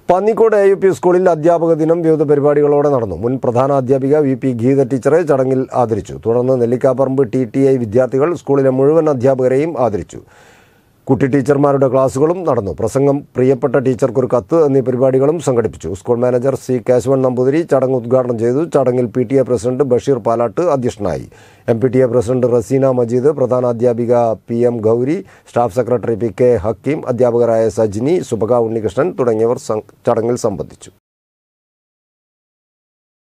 Pannikode A U P സ്കൂളിൽ അധ്യാപക ദിനം വിവിധ പരിപാടികളോടെ നടന്നു മുൻ പ്രധാന അധ്യാപിക വി പി ഗീത ടീച്ചറെ ചടങ്ങിൽ ആദരിച്ചു തുടർന്ന് നെല്ലിക്കാപ്പറമ്പ് ടി ടി ഐ വിദ്യാർത്ഥികൾ സ്കൂളിലെ മുഴുവൻ അധ്യാപകരെയും ആദരിച്ചു കുട്ടി ടീച്ചർമാരുടെ ക്ലാസുകളും നടന്നു പ്രസംഗം പ്രിയപ്പെട്ട ടീച്ചർക്കൊരു കത്ത് എന്നീ പരിപാടികളും സംഘടിപ്പിച്ചു school manager C Kesavan Namboothiri ചടങ്ങ് ഉദ്ഘാടനം ചെയ്തു ചടങ്ങിൽ P T A president Basheer Palat അധ്യക്ഷനായി M P T A president Raseena Majeed പ്രധാനാധ്യാപിക P M Gouri staff secretary P K Hakeem അധ്യാപകരായ സജിനി സുബക ഉണ്ണികൃഷ്ണൻ തുടങ്ങിയവർ സം- ചടങ്ങിൽ സംബന്ധിച്ചു